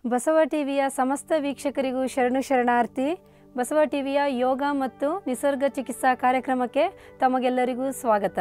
ಬಸವ ಟಿವಿಯ ಸಮಸ್ತ ವೀಕ್ಷಕರಿಗೂ ಶರಣು ಶರಣಾರ್ಥಿ ಬಸವ ಟಿವಿಯ ಯೋಗ ಮತ್ತು ನಿಸರ್ಗ ಚಿಕಿತ್ಸಾ ಕಾರ್ಯಕ್ರಮಕ್ಕೆ ತಮಗೆಲ್ಲರಿಗೂ ಸ್ವಾಗತ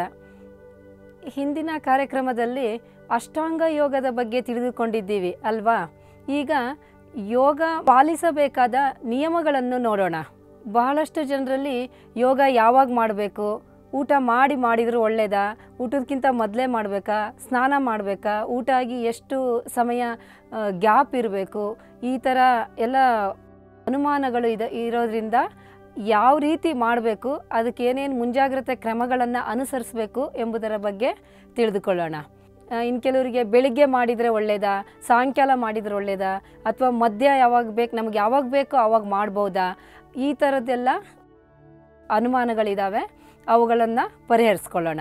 ಹಿಂದಿನ ಕಾರ್ಯಕ್ರಮದಲ್ಲಿ ಅಷ್ಟಾಂಗ ಯೋಗದ ಬಗ್ಗೆ ತಿಳಿದುಕೊಂಡಿದ್ದೀವಿ ಅಲ್ವಾ ಈಗ ಯೋಗ ಪಾಲಿಸಬೇಕಾದ ನಿಯಮಗಳನ್ನು ನೋಡೋಣ ಬಹಳಷ್ಟು ಜನರಲ್ಲಿ ಯೋಗ ಯಾವಾಗ ಮಾಡಬೇಕು ಊಟ ಮಾಡಿ ಮಾಡಿದರೂ ಒಳ್ಳೆಯದಾ ಊಟಕ್ಕಿಂತ ಮೊದಲೇ ಮಾಡಬೇಕಾ ಸ್ನಾನ ಮಾಡಬೇಕಾ ಊಟ ಆಗಿ ಎಷ್ಟು ಸಮಯ ಗ್ಯಾಪ್ ಇರಬೇಕು ಈ ಥರ ಎಲ್ಲ ಅನುಮಾನಗಳು ಇದೆ ಇರೋದ್ರಿಂದ ಯಾವ ರೀತಿ ಮಾಡಬೇಕು ಅದಕ್ಕೆ ಏನೇನು ಮುಂಜಾಗ್ರತೆ ಕ್ರಮಗಳನ್ನು ಅನುಸರಿಸಬೇಕು ಎಂಬುದರ ಬಗ್ಗೆ ತಿಳಿದುಕೊಳ್ಳೋಣ ಇನ್ನು ಕೆಲವರಿಗೆ ಬೆಳಿಗ್ಗೆ ಮಾಡಿದರೆ ಒಳ್ಳೆಯದಾ ಸಾಯಂಕಾಲ ಮಾಡಿದರೆ ಒಳ್ಳೆಯದಾ ಅಥವಾ ಮಧ್ಯ ಯಾವಾಗ ಬೇಕು ನಮ್ಗೆ ಯಾವಾಗ ಬೇಕೋ ಆವಾಗ ಮಾಡ್ಬೋದಾ ಈ ಥರದ್ದೆಲ್ಲ ಅನುಮಾನಗಳಿದ್ದಾವೆ ಅವುಗಳನ್ನು ಪರಿಹರಿಸ್ಕೊಳ್ಳೋಣ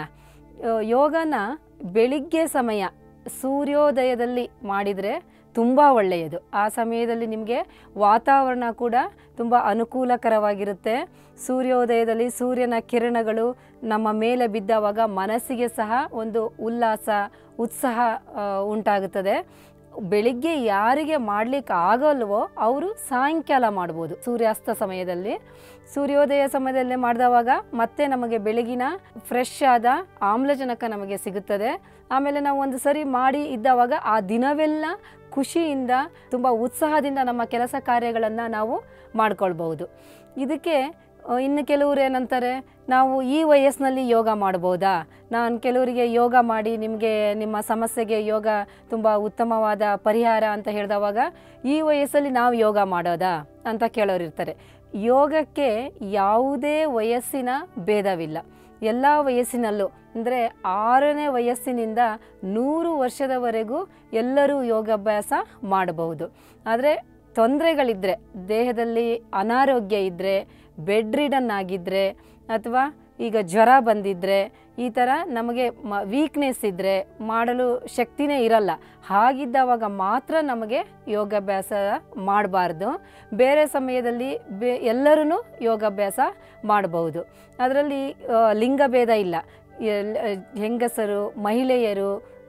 ಯೋಗನ ಬೆಳಿಗ್ಗೆ ಸಮಯ ಸೂರ್ಯೋದಯದಲ್ಲಿ ಮಾಡಿದರೆ ತುಂಬ ಒಳ್ಳೆಯದು ಆ ಸಮಯದಲ್ಲಿ ನಿಮಗೆ ವಾತಾವರಣ ಕೂಡ ತುಂಬ ಅನುಕೂಲಕರವಾಗಿರುತ್ತೆ ಸೂರ್ಯೋದಯದಲ್ಲಿ ಸೂರ್ಯನ ಕಿರಣಗಳು ನಮ್ಮ ಮೇಲೆ ಬಿದ್ದವಾಗ ಮನಸ್ಸಿಗೆ ಸಹ ಒಂದು ಉಲ್ಲಾಸ ಉತ್ಸಾಹ ಉಂಟಾಗುತ್ತದೆ ಬೆಳಿಗ್ಗೆ ಯಾರಿಗೆ ಮಾಡಲಿಕ್ಕೆ ಆಗಲ್ವೋ ಅವರು ಸಾಯಂಕಾಲ ಮಾಡ್ಬೋದು ಸೂರ್ಯಾಸ್ತ ಸಮಯದಲ್ಲಿ ಸೂರ್ಯೋದಯ ಸಮಯದಲ್ಲಿ ಮಾಡಿದವಾಗ ಮತ್ತೆ ನಮಗೆ ಬೆಳಗಿನ ಫ್ರೆಶ್ ಆದ ಆಮ್ಲಜನಕ ನಮಗೆ ಸಿಗುತ್ತದೆ ಆಮೇಲೆ ನಾವು ಒಂದು ಸರಿ ಮಾಡಿ ಇದ್ದವಾಗ ಆ ದಿನವೆಲ್ಲ ಖುಷಿಯಿಂದ ತುಂಬ ಉತ್ಸಾಹದಿಂದ ನಮ್ಮ ಕೆಲಸ ಕಾರ್ಯಗಳನ್ನು ನಾವು ಮಾಡ್ಕೊಳ್ಬಹುದು ಇದಕ್ಕೆ ಇನ್ನು ಕೆಲವರು ಏನಂತಾರೆ ನಾವು ಈ ವಯಸ್ಸಿನಲ್ಲಿ ಯೋಗ ಮಾಡ್ಬೋದಾ ನಾನು ಕೆಲವರಿಗೆ ಯೋಗ ಮಾಡಿ ನಿಮಗೆ ನಿಮ್ಮ ಸಮಸ್ಯೆಗೆ ಯೋಗ ತುಂಬ ಉತ್ತಮವಾದ ಪರಿಹಾರ ಅಂತ ಹೇಳಿದವಾಗ ಈ ವಯಸ್ಸಲ್ಲಿ ನಾವು ಯೋಗ ಮಾಡೋದಾ ಅಂತ ಕೇಳೋರು ಇರ್ತಾರೆ ಯೋಗಕ್ಕೆ ಯಾವುದೇ ವಯಸ್ಸಿನ ಭೇದವಿಲ್ಲ ಎಲ್ಲ ವಯಸ್ಸಿನಲ್ಲೂ ಅಂದರೆ ಆರನೇ ವಯಸ್ಸಿನಿಂದ ನೂರು ವರ್ಷದವರೆಗೂ ಎಲ್ಲರೂ ಯೋಗಾಭ್ಯಾಸ ಮಾಡಬಹುದು ಆದರೆ ತೊಂದರೆಗಳಿದ್ದರೆ ದೇಹದಲ್ಲಿ ಅನಾರೋಗ್ಯ ಇದ್ದರೆ ಬೆಡ್ ರಿಡನ್ ಆಗಿದ್ದರೆ ಅಥವಾ ಈಗ ಜ್ವರ ಬಂದಿದ್ದರೆ ಈ ಥರ ನಮಗೆ ಮ ವೀಕ್ನೆಸ್ ಇದ್ದರೆ ಮಾಡಲು ಶಕ್ತಿನೇ ಇರಲ್ಲ ಹಾಗಿದ್ದವಾಗ ಮಾತ್ರ ನಮಗೆ ಯೋಗಾಭ್ಯಾಸ ಮಾಡಬಾರ್ದು ಬೇರೆ ಸಮಯದಲ್ಲಿ ಬೇ ಎಲ್ಲರೂ ಯೋಗಾಭ್ಯಾಸ ಮಾಡಬಹುದು ಅದರಲ್ಲಿ ಲಿಂಗಭೇದ ಇಲ್ಲ ಹೆಂಗಸರು ಮಹಿಳೆಯರು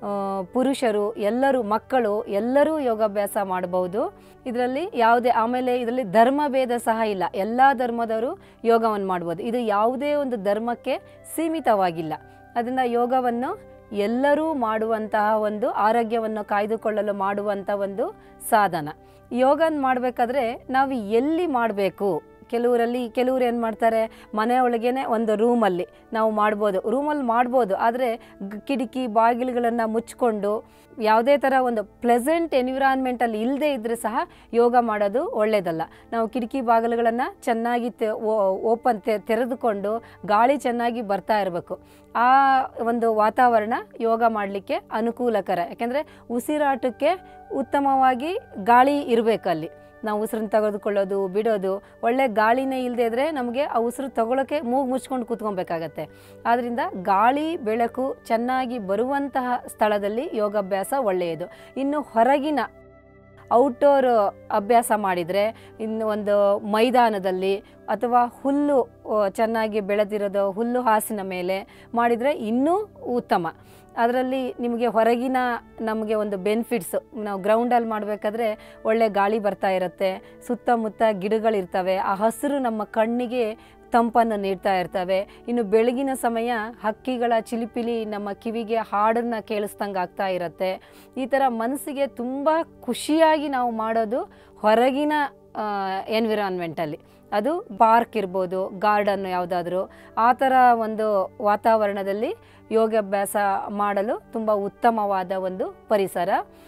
ಪುರುಷರು ಎಲ್ಲರೂ ಮಕ್ಕಳು ಎಲ್ಲರೂ ಯೋಗಾಭ್ಯಾಸ ಮಾಡಬಹುದು ಇದರಲ್ಲಿ ಯಾವುದೇ ಆಮೇಲೆ ಇದರಲ್ಲಿ ಧರ್ಮಭೇದ ಸಹ ಇಲ್ಲ ಎಲ್ಲ ಧರ್ಮದವರು ಯೋಗವನ್ನು ಮಾಡ್ಬೋದು ಇದು ಯಾವುದೇ ಒಂದು ಧರ್ಮಕ್ಕೆ ಸೀಮಿತವಾಗಿಲ್ಲ ಅದರಿಂದ ಯೋಗವನ್ನು ಎಲ್ಲರೂ ಮಾಡುವಂತಹ ಒಂದು ಆರೋಗ್ಯವನ್ನು ಕಾಯ್ದುಕೊಳ್ಳಲು ಮಾಡುವಂಥ ಒಂದು ಸಾಧನ ಯೋಗನ ಮಾಡಬೇಕಾದ್ರೆ ನಾವು ಎಲ್ಲಿ ಮಾಡಬೇಕು ಕೆಲವರಲ್ಲಿ ಕೆಲವರು ಏನು ಮಾಡ್ತಾರೆ ಮನೆ ಒಳಗೇನೆ ಒಂದು ರೂಮಲ್ಲಿ ನಾವು ಮಾಡ್ಬೋದು ರೂಮಲ್ಲಿ ಮಾಡ್ಬೋದು ಆದರೆ ಕಿಟಕಿ ಬಾಗಿಲುಗಳನ್ನು ಮುಚ್ಕೊಂಡು ಯಾವುದೇ ಥರ ಒಂದು ಪ್ಲೆಸೆಂಟ್ ಎನ್ವಿರಾನ್ಮೆಂಟಲ್ಲಿ ಇಲ್ಲದೆ ಇದ್ದರೆ ಸಹ ಯೋಗ ಮಾಡೋದು ಒಳ್ಳೆಯದಲ್ಲ ನಾವು ಕಿಟಕಿ ಬಾಗಿಲುಗಳನ್ನು ಚೆನ್ನಾಗಿ ತೆ ಓಪನ್ ತೆರೆದುಕೊಂಡು ಗಾಳಿ ಚೆನ್ನಾಗಿ ಬರ್ತಾ ಇರಬೇಕು ಆ ಒಂದು ವಾತಾವರಣ ಯೋಗ ಮಾಡಲಿಕ್ಕೆ ಅನುಕೂಲಕರ ಯಾಕೆಂದರೆ ಉಸಿರಾಟಕ್ಕೆ ಉತ್ತಮವಾಗಿ ಗಾಳಿ ಇರಬೇಕಲ್ಲಿ ನಾವು ಉಸಿರನ್ನು ತೆಗೆದುಕೊಳ್ಳೋದು ಬಿಡೋದು ಒಳ್ಳೆ ಗಾಳಿನೇ ಇಲ್ಲದೆ ಇದ್ದರೆ ನಮಗೆ ಆ ಉಸಿರು ತಗೊಳ್ಳೋಕ್ಕೆ ಮೂಗು ಮುಚ್ಕೊಂಡು ಕೂತ್ಕೊಬೇಕಾಗತ್ತೆ ಆದ್ದರಿಂದ ಗಾಳಿ ಬೆಳಕು ಚೆನ್ನಾಗಿ ಬರುವಂತಹ ಸ್ಥಳದಲ್ಲಿ ಯೋಗಾಭ್ಯಾಸ ಒಳ್ಳೆಯದು ಇನ್ನು ಹೊರಗಿನ ಔಟ್ಡೋರ್ ಅಭ್ಯಾಸ ಮಾಡಿದರೆ ಇನ್ನು ಒಂದು ಮೈದಾನದಲ್ಲಿ ಅಥವಾ ಹುಲ್ಲು ಚೆನ್ನಾಗಿ ಬೆಳೆದಿರೋದು ಹುಲ್ಲು ಹಾಸಿನ ಮೇಲೆ ಮಾಡಿದರೆ ಇನ್ನೂ ಉತ್ತಮ ಅದರಲ್ಲಿ ನಿಮಗೆ ಹೊರಗಿನ ನಮಗೆ ಒಂದು ಬೆನಿಫಿಟ್ಸು ನಾವು ಗ್ರೌಂಡಲ್ಲಿ ಮಾಡಬೇಕಾದ್ರೆ ಒಳ್ಳೆ ಗಾಳಿ ಬರ್ತಾ ಇರುತ್ತೆ ಸುತ್ತಮುತ್ತ ಗಿಡಗಳಿರ್ತವೆ ಆ ಹಸಿರು ನಮ್ಮ ಕಣ್ಣಿಗೆ ತಂಪನ್ನು ನೀಡ್ತಾ ಇರ್ತವೆ ಇನ್ನು ಬೆಳಗಿನ ಸಮಯ ಹಕ್ಕಿಗಳ ಚಿಲಿಪಿಲಿ ನಮ್ಮ ಕಿವಿಗೆ ಹಾಡನ್ನು ಕೇಳಿಸ್ದಂಗೆ ಆಗ್ತಾ ಇರುತ್ತೆ ಈ ಥರ ಮನಸ್ಸಿಗೆ ತುಂಬ ಖುಷಿಯಾಗಿ ನಾವು ಮಾಡೋದು ಹೊರಗಿನ ಎನ್ವಿರಾನ್ಮೆಂಟಲ್ಲಿ ಅದು ಪಾರ್ಕ್ ಇರ್ಬೋದು ಗಾರ್ಡನ್ ಯಾವುದಾದ್ರೂ ಆ ಥರ ಒಂದು ವಾತಾವರಣದಲ್ಲಿ ಯೋಗಾಭ್ಯಾಸ ಮಾಡಲು ತುಂಬ ಉತ್ತಮವಾದ ಒಂದು ಪರಿಸರ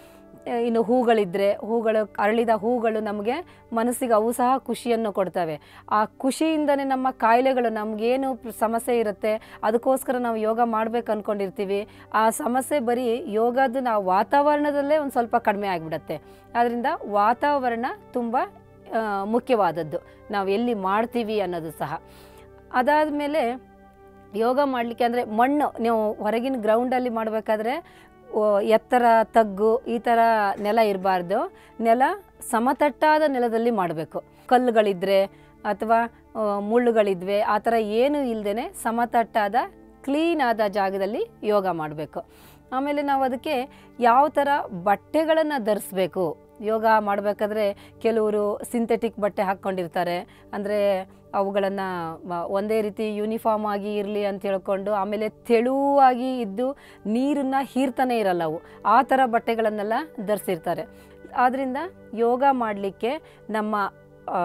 ಇನ್ನು ಹೂಗಳಿದ್ದರೆ ಹೂಗಳು ಅರಳಿದ ಹೂಗಳು ನಮಗೆ ಮನಸ್ಸಿಗೆ ಅವು ಸಹ ಖುಷಿಯನ್ನು ಕೊಡ್ತವೆ ಆ ಖುಷಿಯಿಂದನೇ ನಮ್ಮ ಕಾಯಿಲೆಗಳು ನಮಗೇನು ಸಮಸ್ಯೆ ಇರುತ್ತೆ ಅದಕ್ಕೋಸ್ಕರ ನಾವು ಯೋಗ ಮಾಡಬೇಕು ಅಂದ್ಕೊಂಡಿರ್ತೀವಿ ಆ ಸಮಸ್ಯೆ ಬರೀ ಯೋಗದ ನಾವು ವಾತಾವರಣದಲ್ಲೇ ಒಂದು ಸ್ವಲ್ಪ ಕಡಿಮೆ ಆಗಿಬಿಡತ್ತೆ ಆದ್ದರಿಂದ ವಾತಾವರಣ ತುಂಬ ಮುಖ್ಯವಾದದ್ದು ನಾವು ಎಲ್ಲಿ ಮಾಡ್ತೀವಿ ಅನ್ನೋದು ಸಹ ಅದಾದಮೇಲೆ ಯೋಗ ಮಾಡಲಿಕ್ಕೆ ಅಂದರೆ ಮಣ್ಣು ನೀವು ಹೊರಗಿನ ಗ್ರೌಂಡಲ್ಲಿ ಮಾಡಬೇಕಾದ್ರೆ ಎತ್ತರ ತಗ್ಗು ಈ ಥರ ನೆಲ ಇರಬಾರ್ದು ನೆಲ ಸಮತಟ್ಟಾದ ನೆಲದಲ್ಲಿ ಮಾಡಬೇಕು ಕಲ್ಲುಗಳಿದ್ದರೆ ಅಥವಾ ಮುಳ್ಳುಗಳಿದ್ವೆ ಆ ಥರ ಏನೂ ಇಲ್ಲದೇ ಸಮತಟ್ಟಾದ ಕ್ಲೀನ್ ಆದ ಜಾಗದಲ್ಲಿ ಯೋಗ ಮಾಡಬೇಕು ಆಮೇಲೆ ನಾವು ಅದಕ್ಕೆ ಯಾವ ಥರ ಬಟ್ಟೆಗಳನ್ನು ಧರಿಸ್ಬೇಕು ಯೋಗ ಮಾಡಬೇಕಾದ್ರೆ ಕೆಲವರು ಸಿಂಥೆಟಿಕ್ ಬಟ್ಟೆ ಹಾಕ್ಕೊಂಡಿರ್ತಾರೆ ಅಂದರೆ ಅವುಗಳನ್ನು ಒಂದೇ ರೀತಿ ಯೂನಿಫಾರ್ಮ್ ಆಗಿ ಇರಲಿ ಅಂತ ಹೇಳ್ಕೊಂಡು ಆಮೇಲೆ ತೆಳುವಾಗಿ ಇದ್ದು ನೀರನ್ನು ಹೀರ್ತಾನೆ ಇರಲ್ಲ ಅವು ಆ ಥರ ಬಟ್ಟೆಗಳನ್ನೆಲ್ಲ ಧರಿಸಿರ್ತಾರೆ ಆದ್ದರಿಂದ ಯೋಗ ಮಾಡಲಿಕ್ಕೆ ನಮ್ಮ ಆ,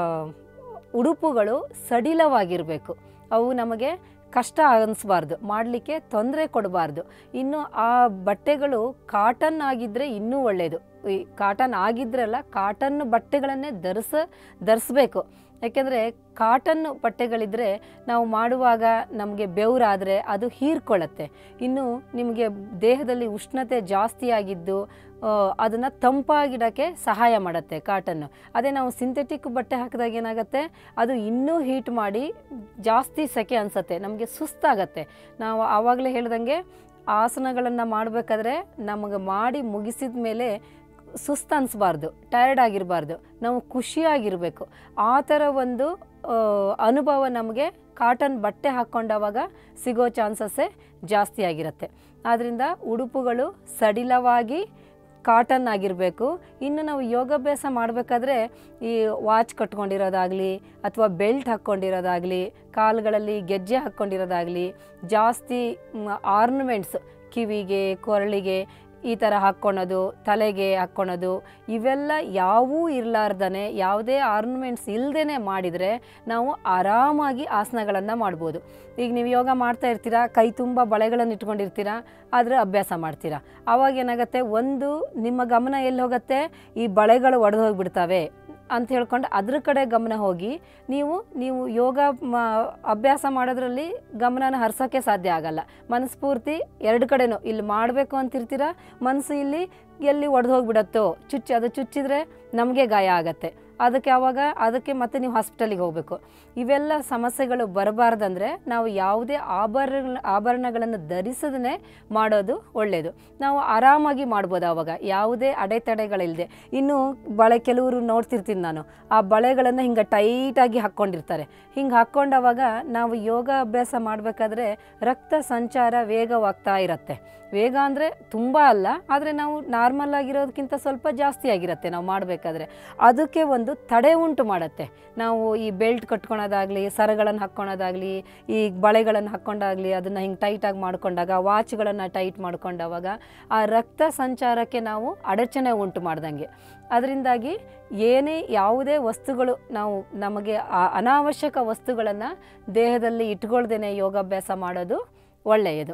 ಉಡುಪುಗಳು ಸಡಿಲವಾಗಿರಬೇಕು ಅವು ನಮಗೆ ಕಷ್ಟ ಅನಿಸ್ಬಾರ್ದು ಮಾಡಲಿಕ್ಕೆ ತೊಂದರೆ ಕೊಡಬಾರ್ದು ಇನ್ನು ಆ ಬಟ್ಟೆಗಳು ಕಾಟನ್ ಆಗಿದ್ದರೆ ಇನ್ನೂ ಒಳ್ಳೆಯದು ಈ ಕಾಟನ್ ಆಗಿದ್ರಲ್ಲ ಕಾಟನ್ ಬಟ್ಟೆಗಳನ್ನೇ ಧರಿಸ ಧರಿಸ್ಬೇಕು ಯಾಕೆಂದರೆ ಕಾಟನ್ ಬಟ್ಟೆಗಳಿದ್ದರೆ ನಾವು ಮಾಡುವಾಗ ನಮಗೆ ಬೆವರಾದರೆ ಅದು ಹೀರ್ಕೊಳ್ಳುತ್ತೆ ಇನ್ನು ನಿಮಗೆ ದೇಹದಲ್ಲಿ ಉಷ್ಣತೆ ಜಾಸ್ತಿ ಆಗಿದ್ದು ಅದನ್ನು ತಂಪಾಗಿಡೋಕ್ಕೆ ಸಹಾಯ ಮಾಡುತ್ತೆ ಕಾಟನ್ನು ಅದೇ ನಾವು ಸಿಂಥೆಟಿಕ್ ಬಟ್ಟೆ ಹಾಕಿದಾಗ ಏನಾಗುತ್ತೆ ಅದು ಇನ್ನೂ ಹೀಟ್ ಮಾಡಿ ಜಾಸ್ತಿ ಸೆಕೆ ಅನಿಸುತ್ತೆ ನಮಗೆ ಸುಸ್ತಾಗತ್ತೆ ನಾವು ಆವಾಗಲೇ ಹೇಳ್ದಂಗೆ ಆಸನಗಳನ್ನು ಮಾಡಬೇಕಾದ್ರೆ ನಮಗೆ ಮಾಡಿ ಮುಗಿಸಿದ ಮೇಲೆ ಸುಸ್ತು ಅನಿಸ್ಬಾರ್ದು ಟಯರ್ಡ್ ಆಗಿರಬಾರ್ದು ನಾವು ಖುಷಿಯಾಗಿರಬೇಕು ಆ ಥರ ಒಂದು ಆ, ಅನುಭವ ನಮಗೆ ಕಾಟನ್ ಬಟ್ಟೆ ಹಾಕ್ಕೊಂಡವಾಗ ಸಿಗೋ ಚಾನ್ಸಸ್ಸೇ ಜಾಸ್ತಿ ಆಗಿರುತ್ತೆ ಆದ್ದರಿಂದ ಉಡುಪುಗಳು ಸಡಿಲವಾಗಿ ಕಾಟನ್ ಆಗಿರಬೇಕು ಇನ್ನು ನಾವು ಯೋಗಾಭ್ಯಾಸ ಮಾಡಬೇಕಾದ್ರೆ ಈ ವಾಚ್ ಕಟ್ಕೊಂಡಿರೋದಾಗಲಿ ಅಥವಾ ಬೆಲ್ಟ್ ಹಾಕ್ಕೊಂಡಿರೋದಾಗಲಿ ಕಾಲುಗಳಲ್ಲಿ ಗೆಜ್ಜೆ ಹಾಕ್ಕೊಂಡಿರೋದಾಗಲಿ ಜಾಸ್ತಿ ಆರ್ನಮೆಂಟ್ಸ್ ಕಿವಿಗೆ ಕೊರಳಿಗೆ ಈ ಥರ ಹಾಕ್ಕೊಳೋದು ತಲೆಗೆ ಹಾಕ್ಕೊಳೋದು ಇವೆಲ್ಲ ಯಾವೂ ಇರಲಾರ್ದೇ ಯಾವುದೇ ಆರ್ನಮೆಂಟ್ಸ್ ಇಲ್ಲದೇ ಮಾಡಿದರೆ ನಾವು ಆರಾಮಾಗಿ ಆಸನಗಳನ್ನು ಮಾಡ್ಬೋದು ಈಗ ನೀವು ಯೋಗ ಮಾಡ್ತಾ ಇರ್ತೀರಾ ಕೈ ತುಂಬ ಬಳೆಗಳನ್ನು ಇಟ್ಕೊಂಡಿರ್ತೀರಾ ಆದರೆ ಅಭ್ಯಾಸ ಮಾಡ್ತೀರಾ ಆವಾಗ ಏನಾಗುತ್ತೆ ಒಂದು ನಿಮ್ಮ ಗಮನ ಎಲ್ಲಿ ಹೋಗುತ್ತೆ ಈ ಬಳೆಗಳು ಒಡೆದು ಹೋಗಿಬಿಡ್ತವೆ ಅಂತ ಹೇಳ್ಕೊಂಡು ಅದ್ರ ಕಡೆ ಗಮನ ಹೋಗಿ ನೀವು ನೀವು ಯೋಗ ಮ ಅಭ್ಯಾಸ ಮಾಡೋದ್ರಲ್ಲಿ ಗಮನನ ಹರ್ಸೋಕ್ಕೆ ಸಾಧ್ಯ ಆಗಲ್ಲ ಮನಸ್ಫೂರ್ತಿ ಎರಡು ಕಡೆನೂ ಇಲ್ಲಿ ಮಾಡಬೇಕು ಅಂತಿರ್ತೀರ ಮನಸ್ಸು ಇಲ್ಲಿ ಎಲ್ಲಿ ಒಡೆದು ಹೋಗ್ಬಿಡತ್ತೋ ಚುಚ್ಚಿ ಅದು ಚುಚ್ಚಿದ್ರೆ ನಮಗೆ ಗಾಯ ಆಗತ್ತೆ ಅದಕ್ಕೆ ಆವಾಗ ಅದಕ್ಕೆ ಮತ್ತೆ ನೀವು ಹಾಸ್ಪಿಟಲಿಗೆ ಹೋಗಬೇಕು ಇವೆಲ್ಲ ಸಮಸ್ಯೆಗಳು ಬರಬಾರ್ದಂದ್ರೆ ನಾವು ಯಾವುದೇ ಆಭರಣ ಆಭರಣಗಳನ್ನು ಧರಿಸದೇ ಮಾಡೋದು ಒಳ್ಳೆಯದು ನಾವು ಆರಾಮಾಗಿ ಮಾಡ್ಬೋದು ಆವಾಗ ಯಾವುದೇ ಅಡೆತಡೆಗಳಿಲ್ಲದೆ ಇನ್ನು ಬಳೆ ಕೆಲವರು ನೋಡ್ತಿರ್ತೀನಿ ನಾನು ಆ ಬಳೆಗಳನ್ನು ಹಿಂಗೆ ಟೈಟಾಗಿ ಹಾಕ್ಕೊಂಡಿರ್ತಾರೆ ಹಿಂಗೆ ಹಾಕ್ಕೊಂಡವಾಗ ನಾವು ಯೋಗ ಅಭ್ಯಾಸ ಮಾಡಬೇಕಾದ್ರೆ ರಕ್ತ ಸಂಚಾರ ವೇಗವಾಗ್ತಾ ಇರತ್ತೆ ವೇಗ ಅಂದರೆ ತುಂಬ ಅಲ್ಲ ಆದರೆ ನಾವು ನಾರ್ಮಲ್ ಆಗಿರೋದಕ್ಕಿಂತ ಸ್ವಲ್ಪ ಜಾಸ್ತಿ ಆಗಿರುತ್ತೆ ನಾವು ಮಾಡಬೇಕಾದ್ರೆ ಅದಕ್ಕೆ ಒಂದು ತಡೆ ಉಂಟು ಮಾಡುತ್ತೆ ನಾವು ಈ ಬೆಲ್ಟ್ ಕಟ್ಕೊಳೋದಾಗಲಿ ಸರಗಳನ್ನು ಹಾಕ್ಕೊಳೋದಾಗಲಿ ಈ ಬಳೆಗಳನ್ನು ಹಾಕ್ಕೊಂಡಾಗಲಿ ಅದನ್ನು ಹಿಂಗೆ ಟೈಟಾಗಿ ಮಾಡ್ಕೊಂಡಾಗ ವಾಚ್ಗಳನ್ನು ಟೈಟ್ ಮಾಡ್ಕೊಂಡಾವಾಗ ಆ ರಕ್ತ ಸಂಚಾರಕ್ಕೆ ನಾವು ಅಡಚಣೆ ಉಂಟು ಮಾಡ್ದಂಗೆ ಅದರಿಂದಾಗಿ ಏನೇ ಯಾವುದೇ ವಸ್ತುಗಳು ನಾವು ನಮಗೆ ಆ ಅನಾವಶ್ಯಕ ವಸ್ತುಗಳನ್ನು ದೇಹದಲ್ಲಿ ಇಟ್ಕೊಳ್ದೇನೆ ಯೋಗಾಭ್ಯಾಸ ಮಾಡೋದು ಒಳ್ಳೆಯದು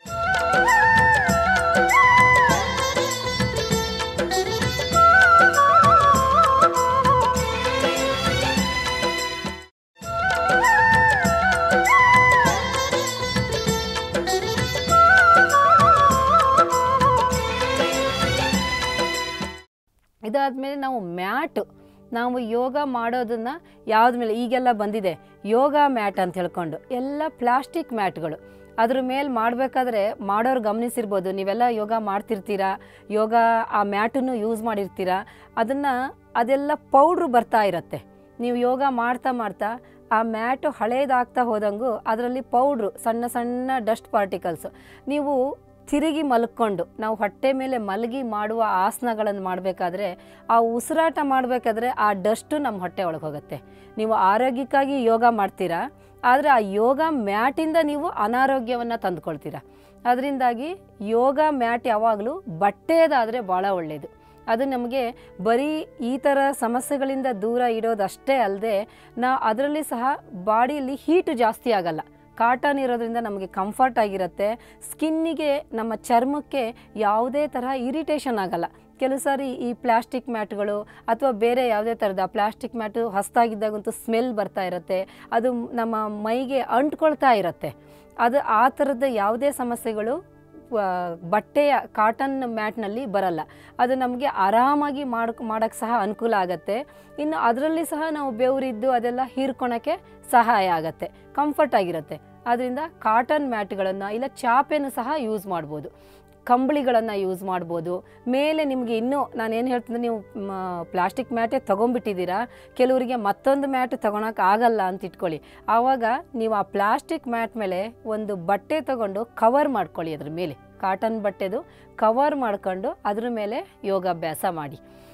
ಇದಾದಮೇಲೆ ನಾವು ಮ್ಯಾಟು ನಾವು ಯೋಗ ಮಾಡೋದನ್ನ ಯಾವ್ದ ಮೇಲೆ ಈಗೆಲ್ಲ ಬಂದಿದೆ ಯೋಗ ಮ್ಯಾಟ್ ಅಂತ ಹೇಳ್ಕೊಂಡು ಎಲ್ಲ ಪ್ಲಾಸ್ಟಿಕ್ ಮ್ಯಾಟ್ಗಳು ಅದ್ರ ಮೇಲೆ ಮಾಡಬೇಕಾದ್ರೆ ಮಾಡೋರು ಗಮನಿಸಿರ್ಬೋದು ನೀವೆಲ್ಲ ಯೋಗ ಮಾಡ್ತಿರ್ತೀರಾ ಯೋಗ ಆ ಮ್ಯಾಟನ್ನು ಯೂಸ್ ಮಾಡಿರ್ತೀರಾ ಅದನ್ನು ಅದೆಲ್ಲ ಪೌಡ್ರು ಬರ್ತಾ ಇರತ್ತೆ ನೀವು ಯೋಗ ಮಾಡ್ತಾ ಮಾಡ್ತಾ ಆ ಮ್ಯಾಟು ಹಳೇದಾಗ್ತಾ ಹೋದಂಗೂ ಅದರಲ್ಲಿ ಪೌಡ್ರು ಸಣ್ಣ ಸಣ್ಣ ಡಸ್ಟ್ ಪಾರ್ಟಿಕಲ್ಸ್ ನೀವು ತಿರುಗಿ ಮಲ್ಕೊಂಡು ನಾವು ಹೊಟ್ಟೆ ಮೇಲೆ ಮಲಗಿ ಮಾಡುವ ಆಸನಗಳನ್ನು ಮಾಡಬೇಕಾದ್ರೆ ಆ ಉಸಿರಾಟ ಮಾಡಬೇಕಾದ್ರೆ ಆ ಡಸ್ಟು ನಮ್ಮ ಹೊಟ್ಟೆ ಒಳಗೆ ಹೋಗುತ್ತೆ ನೀವು ಆರೋಗ್ಯಕ್ಕಾಗಿ ಯೋಗ ಮಾಡ್ತೀರಾ ಆದರೆ ಆ ಯೋಗ ಮ್ಯಾಟಿಂದ ನೀವು ಅನಾರೋಗ್ಯವನ್ನು ತಂದುಕೊಳ್ತೀರಾ ಅದರಿಂದಾಗಿ ಯೋಗ ಮ್ಯಾಟ್ ಯಾವಾಗಲೂ ಬಟ್ಟೆಯದಾದರೆ ಭಾಳ ಒಳ್ಳೆಯದು ಅದು ನಮಗೆ ಬರೀ ಈ ಥರ ಸಮಸ್ಯೆಗಳಿಂದ ದೂರ ಇಡೋದಷ್ಟೇ ಅಲ್ಲದೆ ನಾ ಅದರಲ್ಲಿ ಸಹ ಬಾಡಿಯಲ್ಲಿ ಹೀಟು ಜಾಸ್ತಿ ಆಗಲ್ಲ ಕಾಟನ್ ಇರೋದ್ರಿಂದ ನಮಗೆ ಕಂಫರ್ಟ್ ಆಗಿರುತ್ತೆ ಸ್ಕಿನ್ನಿಗೆ ನಮ್ಮ ಚರ್ಮಕ್ಕೆ ಯಾವುದೇ ತರಹ ಇರಿಟೇಷನ್ ಆಗಲ್ಲ ಕೆಲವು ಸಾರಿ ಈ ಪ್ಲಾಸ್ಟಿಕ್ ಮ್ಯಾಟ್ಗಳು ಅಥವಾ ಬೇರೆ ಯಾವುದೇ ಥರದ ಪ್ಲಾಸ್ಟಿಕ್ ಮ್ಯಾಟು ಹೊಸದಾಗಿದ್ದಾಗಂತೂ ಸ್ಮೆಲ್ ಬರ್ತಾ ಇರುತ್ತೆ ಅದು ನಮ್ಮ ಮೈಗೆ ಅಂಟ್ಕೊಳ್ತಾ ಇರುತ್ತೆ ಅದು ಆ ಥರದ ಯಾವುದೇ ಸಮಸ್ಯೆಗಳು ಆ, ಬಟ್ಟೆಯ ಕಾಟನ್ ಮ್ಯಾಟ್ನಲ್ಲಿ ಬರಲ್ಲ ಅದು ನಮಗೆ ಆರಾಮಾಗಿ ಮಾಡಕ್ ಮಾಡೋಕ್ಕೆ ಸಹ ಅನುಕೂಲ ಆಗುತ್ತೆ ಇನ್ನು ಅದರಲ್ಲಿ ಸಹ ನಾವು ಬೆವರಿದ್ದು ಅದೆಲ್ಲ ಹೀರ್ಕೊಳಕ್ಕೆ ಸಹಾಯ ಆಗುತ್ತೆ ಕಂಫರ್ಟ್ ಆಗಿರುತ್ತೆ ಅದರಿಂದ ಕಾಟನ್ ಮ್ಯಾಟ್ಗಳನ್ನು ಇಲ್ಲ ಚಾಪೆನೂ ಸಹ ಯೂಸ್ ಮಾಡ್ಬೋದು ಕಂಬಳಿಗಳನ್ನು ಯೂಸ್ ಮಾಡ್ಬೋದು ಮೇಲೆ ನಿಮಗೆ ಇನ್ನೂ ನಾನು ಏನು ಹೇಳ್ತೀನಿ ನೀವು ಪ್ಲಾಸ್ಟಿಕ್ ಮ್ಯಾಟೇ ತೊಗೊಂಬಿಟ್ಟಿದ್ದೀರಾ ಕೆಲವರಿಗೆ ಮತ್ತೊಂದು ಮ್ಯಾಟ್ ತೊಗೊಳಕ್ಕೆ ಆಗಲ್ಲ ಅಂತ ಇಟ್ಕೊಳ್ಳಿ ಆವಾಗ ನೀವು ಆ ಪ್ಲಾಸ್ಟಿಕ್ ಮ್ಯಾಟ್ ಮೇಲೆ ಒಂದು ಬಟ್ಟೆ ತಗೊಂಡು ಕವರ್ ಮಾಡ್ಕೊಳ್ಳಿ ಅದ್ರ ಮೇಲೆ ಕಾಟನ್ ಬಟ್ಟೆದು ಕವರ್ ಮಾಡ್ಕೊಂಡು ಅದ್ರ ಮೇಲೆ ಯೋಗಾಭ್ಯಾಸ ಮಾಡಿ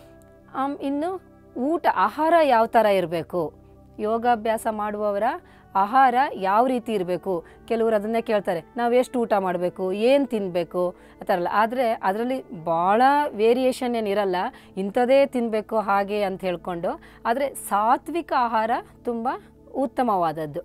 ಆಮ್, ಇನ್ನು ಊಟ ಆಹಾರ ಯಾವ ಥರ ಇರಬೇಕು ಯೋಗಾಭ್ಯಾಸ ಮಾಡುವವರ ಆಹಾರ ಯಾವ ರೀತಿ ಇರಬೇಕು ಕೆಲವರು ಅದನ್ನೇ ಕೇಳ್ತಾರೆ ನಾವು ಎಷ್ಟು ಊಟ ಮಾಡಬೇಕು ಏನು ತಿನ್ನಬೇಕು ಆ ಥರ ಎಲ್ಲ ಆದರೆ ಅದರಲ್ಲಿ ಭಾಳ ವೇರಿಯೇಷನ್ ಏನಿರಲ್ಲ ಇಂಥದೇ ತಿನ್ನಬೇಕು ಹಾಗೆ ಅಂತ ಹೇಳ್ಕೊಂಡು ಆದರೆ ಸಾತ್ವಿಕ ಆಹಾರ ತುಂಬ ಉತ್ತಮವಾದದ್ದು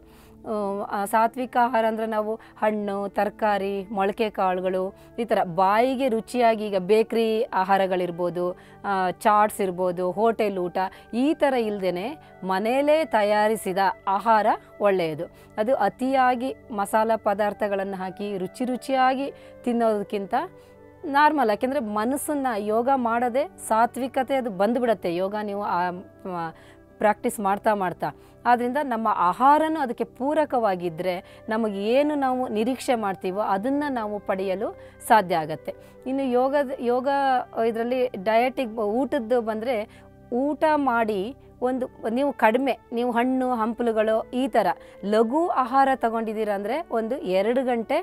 ಆ, ಸಾತ್ವಿಕ ಆಹಾರ ಅಂದರೆ ನಾವು ಹಣ್ಣು ತರಕಾರಿ ಮೊಳಕೆ ಕಾಳುಗಳು ಈ ಥರ ಬಾಯಿಗೆ ರುಚಿಯಾಗಿ ಈಗ ಬೇಕ್ರಿ ಆಹಾರಗಳಿರ್ಬೋದು ಚಾಟ್ಸ್ ಇರ್ಬೋದು ಹೋಟೆಲ್ ಊಟ ಈ ಥರ ಇಲ್ಲದೇ ಮನೆಯಲ್ಲೇ ತಯಾರಿಸಿದ ಆಹಾರ ಒಳ್ಳೆಯದು ಅದು ಅತಿಯಾಗಿ ಮಸಾಲ ಪದಾರ್ಥಗಳನ್ನು ಹಾಕಿ ರುಚಿ ರುಚಿಯಾಗಿ ತಿನ್ನೋದಕ್ಕಿಂತ ನಾರ್ಮಲ್ ಯಾಕೆಂದರೆ ಮನಸ್ಸನ್ನು ಯೋಗ ಮಾಡದೆ ಸಾತ್ವಿಕತೆ ಅದು ಬಂದುಬಿಡತ್ತೆ ಯೋಗ ನೀವು ಪ್ರಾಕ್ಟೀಸ್ ಮಾಡ್ತಾ ಮಾಡ್ತಾ ಆದ್ದರಿಂದ ನಮ್ಮ ಆಹಾರನೂ ಅದಕ್ಕೆ ಪೂರಕವಾಗಿದ್ದರೆ ನಮಗೆ ಏನು ನಾವು ನಿರೀಕ್ಷೆ ಮಾಡ್ತೀವೋ ಅದನ್ನು ನಾವು ಪಡೆಯಲು ಸಾಧ್ಯ ಆಗತ್ತೆ ಇನ್ನು ಯೋಗದ ಯೋಗ ಇದರಲ್ಲಿ ಡಯಟಿಗೆ ಊಟದ್ದು ಬಂದರೆ ಊಟ ಮಾಡಿ ಒಂದು ನೀವು ಕಡಿಮೆ ನೀವು ಹಣ್ಣು ಹಂಪಲುಗಳು ಈ ಥರ ಲಘು ಆಹಾರ ತಗೊಂಡಿದ್ದೀರ ಅಂದರೆ ಒಂದು ಎರಡು ಗಂಟೆ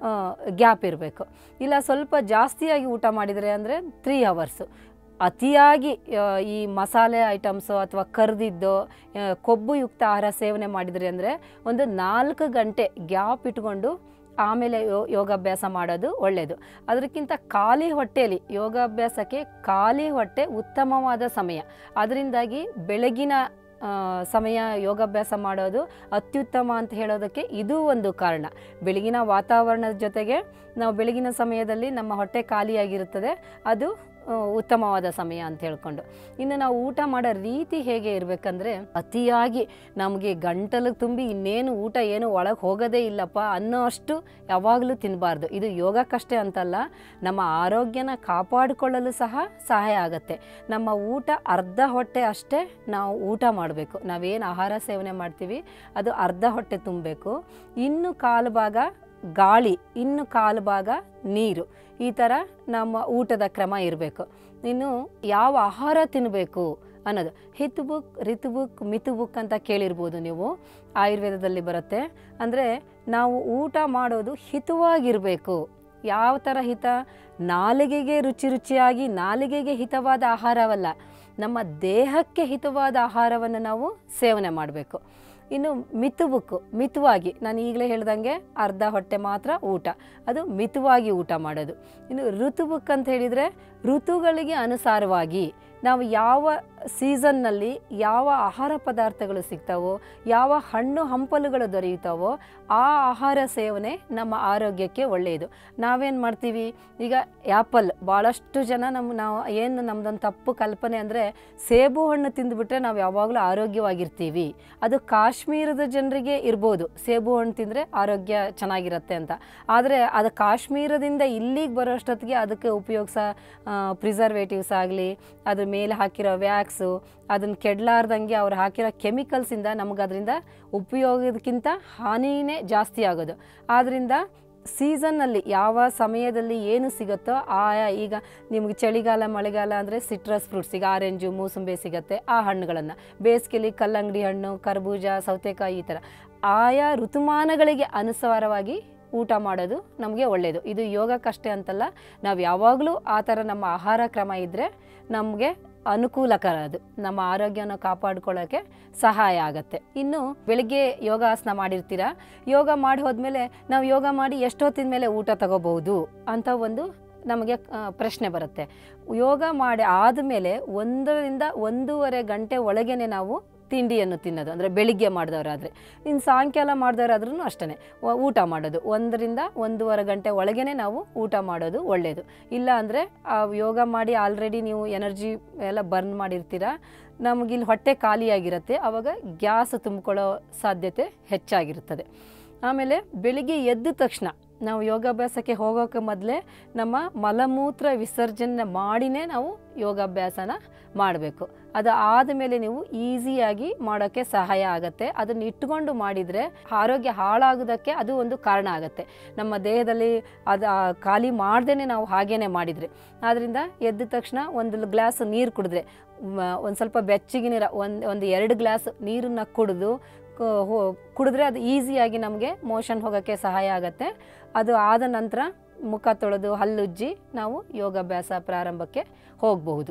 ಗ್ಯಾಪ್ ಇರಬೇಕು ಇಲ್ಲ ಸ್ವಲ್ಪ ಜಾಸ್ತಿಯಾಗಿ ಊಟ ಮಾಡಿದರೆ ಅಂದರೆ ತ್ರೀ ಅವರ್ಸು ಅತಿಯಾಗಿ ಆ, ಈ ಮಸಾಲೆ ಐಟಮ್ಸು ಅಥವಾ ಕರ್ದಿದ್ದು ಆ, ಕೊಬ್ಬುಯುಕ್ತ ಆಹಾರ ಸೇವನೆ ಮಾಡಿದ್ರಿ ಅಂದರೆ ಒಂದು ನಾಲ್ಕು ಗಂಟೆ ಗ್ಯಾಪ್ ಇಟ್ಕೊಂಡು ಆಮೇಲೆ ಯೋ ಯೋಗಾಭ್ಯಾಸ ಮಾಡೋದು ಒಳ್ಳೆಯದು ಅದಕ್ಕಿಂತ ಖಾಲಿ ಹೊಟ್ಟೆಯಲ್ಲಿ ಯೋಗಾಭ್ಯಾಸಕ್ಕೆ ಖಾಲಿ ಹೊಟ್ಟೆ ಉತ್ತಮವಾದ ಸಮಯ ಅದರಿಂದಾಗಿ ಬೆಳಗಿನ ಆ, ಸಮಯ ಯೋಗಾಭ್ಯಾಸ ಮಾಡೋದು ಅತ್ಯುತ್ತಮ ಅಂತ ಹೇಳೋದಕ್ಕೆ ಇದು ಒಂದು ಕಾರಣ ಬೆಳಗಿನ ವಾತಾವರಣದ ಜೊತೆಗೆ ನಾವು ಬೆಳಗಿನ ಸಮಯದಲ್ಲಿ ನಮ್ಮ ಹೊಟ್ಟೆ ಖಾಲಿಯಾಗಿರುತ್ತದೆ ಅದು ಆ, ಉತ್ತಮವಾದ ಸಮಯ ಅಂತ ಹೇಳ್ಕೊಂಡು ಇನ್ನು ನಾವು ಊಟ ಮಾಡೋ ರೀತಿ ಹೇಗೆ ಇರಬೇಕಂದ್ರೆ ಅತಿಯಾಗಿ ನಮಗೆ ಗಂಟಲು ತುಂಬಿ ಇನ್ನೇನು ಊಟ ಏನು ಒಳಗೆ ಹೋಗೋದೇ ಇಲ್ಲಪ್ಪ ಅನ್ನೋ ಅಷ್ಟು ಯಾವಾಗಲೂ ತಿನ್ನಬಾರ್ದು ಇದು ಯೋಗಕ್ಕಷ್ಟೇ ಅಂತಲ್ಲ ನಮ್ಮ ಆರೋಗ್ಯನ ಕಾಪಾಡಿಕೊಳ್ಳಲು ಸಹ ಸಹಾಯ ಆಗುತ್ತೆ ನಮ್ಮ ಊಟ ಅರ್ಧ ಹೊಟ್ಟೆ ಅಷ್ಟೇ ನಾವು ಊಟ ಮಾಡಬೇಕು ನಾವೇನು ಆಹಾರ ಸೇವನೆ ಮಾಡ್ತೀವಿ ಅದು ಅರ್ಧ ಹೊಟ್ಟೆ ತುಂಬಬೇಕು ಇನ್ನು ಕಾಲು ಭಾಗ ಗಾಳಿ ಇನ್ನು ಕಾಲು ಭಾಗ ನೀರು ಈ ಥರ ನಮ್ಮ ಊಟದ ಕ್ರಮ ಇರಬೇಕು ಇನ್ನು ಯಾವ ಆಹಾರ ತಿನ್ನಬೇಕು ಅನ್ನೋದು ಹಿತ್ ಬುಕ್ ರಿತ್ ಬುಕ್ ಮಿತ್ ಬುಕ್ ಅಂತ ಕೇಳಿರ್ಬೋದು ನೀವು ಆಯುರ್ವೇದದಲ್ಲಿ ಬರುತ್ತೆ ಅಂದರೆ ನಾವು ಊಟ ಮಾಡೋದು ಹಿತವಾಗಿರಬೇಕು ಯಾವ ಥರ ಹಿತ ನಾಲಿಗೆಗೆ ರುಚಿ ರುಚಿಯಾಗಿ ನಾಲಿಗೆಗೆ ಹಿತವಾದ ಆಹಾರವಲ್ಲ ನಮ್ಮ ದೇಹಕ್ಕೆ ಹಿತವಾದ ಆಹಾರವನ್ನು ನಾವು ಸೇವನೆ ಮಾಡಬೇಕು ಇನ್ನು ಮಿತುಬುಕ್ಕು ಮಿತವಾಗಿ ನಾನು ಈಗಲೇ ಹೇಳ್ದಂಗೆ ಅರ್ಧ ಹೊಟ್ಟೆ ಮಾತ್ರ ಊಟ ಅದು ಮಿತವಾಗಿ ಊಟ ಮಾಡೋದು ಇನ್ನು ಋತುಬುಕ್ ಅಂತ ಹೇಳಿದರೆ ಋತುಗಳಿಗೆ ಅನುಸಾರವಾಗಿ ನಾವು ಯಾವ ಸೀಸನ್ನಲ್ಲಿ ಯಾವ ಆಹಾರ ಪದಾರ್ಥಗಳು ಸಿಗ್ತಾವೋ ಯಾವ ಹಣ್ಣು ಹಂಪಲುಗಳು ದೊರೆಯುತ್ತಾವೋ ಆ ಆಹಾರ ಸೇವನೆ ನಮ್ಮ ಆರೋಗ್ಯಕ್ಕೆ ಒಳ್ಳೆಯದು ನಾವೇನು ಮಾಡ್ತೀವಿ ಈಗ ಆ್ಯಪಲ್ ಭಾಳಷ್ಟು ಜನ ನಮ್ಮ ನಾವು ಏನು ನಮ್ಮದೊಂದು ತಪ್ಪು ಕಲ್ಪನೆ ಅಂದರೆ ಸೇಬು ಹಣ್ಣು ತಿಂದುಬಿಟ್ರೆ ನಾವು ಯಾವಾಗಲೂ ಆರೋಗ್ಯವಾಗಿರ್ತೀವಿ ಅದು ಕಾಶ್ಮೀರದ ಜನರಿಗೆ ಇರ್ಬೋದು ಸೇಬು ಹಣ್ಣು ತಿಂದರೆ ಆರೋಗ್ಯ ಚೆನ್ನಾಗಿರುತ್ತೆ ಅಂತ ಆದರೆ ಅದು ಕಾಶ್ಮೀರದಿಂದ ಇಲ್ಲಿಗೆ ಬರೋಷ್ಟೊತ್ತಿಗೆ ಅದಕ್ಕೆ ಉಪಯೋಗಿಸ ಪ್ರಿಸರ್ವೇಟಿವ್ಸ್ ಆಗಲಿ ಅದ್ರ ಮೇಲೆ ಹಾಕಿರೋ ವ್ಯಾಕ್ಸು ಅದನ್ನು ಕೆಡಲಾರ್ದಂಗೆ ಅವ್ರು ಹಾಕಿರೋ ಕೆಮಿಕಲ್ಸಿಂದ ನಮಗೆ ಅದರಿಂದ ಉಪಯೋಗದಕ್ಕಿಂತ ಹಾನಿನೇ ಜಾಸ್ತಿ ಆಗೋದು ಆದ್ದರಿಂದ ಸೀಸನ್ನಲ್ಲಿ ಯಾವ ಸಮಯದಲ್ಲಿ ಏನು ಸಿಗುತ್ತೋ ಆಯಾ ಈಗ ನಿಮಗೆ ಚಳಿಗಾಲ ಮಳೆಗಾಲ ಅಂದರೆ ಸಿಟ್ರಸ್ ಫ್ರೂಟ್ಸ್ ಈಗ ಆರೆಂಜು ಮೂಸಂಬೆ ಸಿಗುತ್ತೆ ಆ ಹಣ್ಣುಗಳನ್ನು ಬೇಸಿಗೆಯಲ್ಲಿ ಕಲ್ಲಂಗಡಿ ಹಣ್ಣು ಕರ್ಬೂಜ ಸೌತೆಕಾಯಿ ಈ ಥರ ಆಯಾ ಋತುಮಾನಗಳಿಗೆ ಅನುಸಾರವಾಗಿ ಊಟ ಮಾಡೋದು ನಮಗೆ ಒಳ್ಳೆಯದು ಇದು ಯೋಗಕ್ಕಷ್ಟೇ ಅಂತಲ್ಲ ನಾವು ಯಾವಾಗಲೂ ಆ ಥರ ನಮ್ಮ ಆಹಾರ ಕ್ರಮ ಇದ್ದರೆ ನಮಗೆ ಅನುಕೂಲಕರ ಅದು ನಮ್ಮ ಆರೋಗ್ಯನ ಕಾಪಾಡ್ಕೊಳ್ಳೋಕ್ಕೆ ಸಹಾಯ ಆಗುತ್ತೆ ಇನ್ನು ಬೆಳಿಗ್ಗೆ ಯೋಗಾಸನ ಮಾಡಿರ್ತೀರಾ ಯೋಗ ಮಾಡಿ ಹೋದ್ಮೇಲೆ ನಾವು ಯೋಗ ಮಾಡಿ ಎಷ್ಟೊತ್ತಿನ ಮೇಲೆ ಊಟ ತಗೋಬಹುದು ಅಂತ ಒಂದು ನಮಗೆ ಆ, ಪ್ರಶ್ನೆ ಬರುತ್ತೆ ಯೋಗ ಮಾಡಿ ಆದಮೇಲೆ ಒಂದರಿಂದ ಒಂದೂವರೆ ಗಂಟೆ ಒಳಗೇನೆ ನಾವು ತಿಂಡಿಯನ್ನು ತಿನ್ನೋದು ಅಂದರೆ ಬೆಳಿಗ್ಗೆ ಮಾಡಿದವರಾದರೆ ಇನ್ನು ಸಾಯಂಕಾಲ ಮಾಡಿದವರಾದ್ರೂ ಅಷ್ಟೇ ಊಟ ಮಾಡೋದು ಒಂದರಿಂದ ಒಂದೂವರೆ ಗಂಟೆ ಒಳಗೇನೆ ನಾವು ಊಟ ಮಾಡೋದು ಒಳ್ಳೆಯದು ಇಲ್ಲ ಅಂದರೆ ಯೋಗ ಮಾಡಿ ಆಲ್ರೆಡಿ ನೀವು ಎನರ್ಜಿ ಎಲ್ಲ ಬರ್ನ್ ಮಾಡಿರ್ತೀರ ನಮಗಿಲ್ಲಿ ಹೊಟ್ಟೆ ಖಾಲಿಯಾಗಿರುತ್ತೆ ಆವಾಗ ಗ್ಯಾಸ್ ತುಂಬಿಕೊಳ್ಳೋ ಸಾಧ್ಯತೆ ಹೆಚ್ಚಾಗಿರುತ್ತದೆ ಆಮೇಲೆ ಬೆಳಿಗ್ಗೆ ಎದ್ದ ತಕ್ಷಣ ನಾವು ಯೋಗಾಭ್ಯಾಸಕ್ಕೆ ಹೋಗೋಕೆ ಮೊದಲೇ ನಮ್ಮ ಮಲಮೂತ್ರ ವಿಸರ್ಜನೆ ಮಾಡಿನೇ ನಾವು ಯೋಗಾಭ್ಯಾಸನ ಮಾಡಬೇಕು ಅದು ಆದಮೇಲೆ ನೀವು ಈಸಿಯಾಗಿ ಮಾಡೋಕ್ಕೆ ಸಹಾಯ ಆಗುತ್ತೆ ಅದನ್ನು ಇಟ್ಕೊಂಡು ಮಾಡಿದರೆ ಆರೋಗ್ಯ ಹಾಳಾಗೋದಕ್ಕೆ ಅದು ಒಂದು ಕಾರಣ ಆಗುತ್ತೆ ನಮ್ಮ ದೇಹದಲ್ಲಿ ಅದು ಆ ಖಾಲಿ ಮಾಡ್ದೇ ನಾವು ಹಾಗೇನೆ ಮಾಡಿದರೆ ಆದ್ದರಿಂದ ಎದ್ದ ತಕ್ಷಣ ಒಂದು ಗ್ಲಾಸ್ ನೀರು ಕುಡಿದ್ರೆ ಒಂದು ಸ್ವಲ್ಪ ಬೆಚ್ಚಗೆ ನೀರು ಒಂದು ಒಂದು ಎರಡು ಗ್ಲಾಸ್ ನೀರನ್ನು ಕುಡಿದು ಕ- ಹೋ- ಕುಡಿದ್ರೆ ಅದು ಈಸಿಯಾಗಿ ನಮಗೆ ಮೋಷನ್ ಹೋಗೋಕ್ಕೆ ಸಹಾಯ ಆಗುತ್ತೆ ಅದು ಆದ ನಂತರ ಮುಖ ತೊಳೆದು ಹಲ್ಲುಜ್ಜಿ ನಾವು ಯೋಗಾಭ್ಯಾಸ ಪ್ರಾರಂಭಕ್ಕೆ ಹೋಗಬಹುದು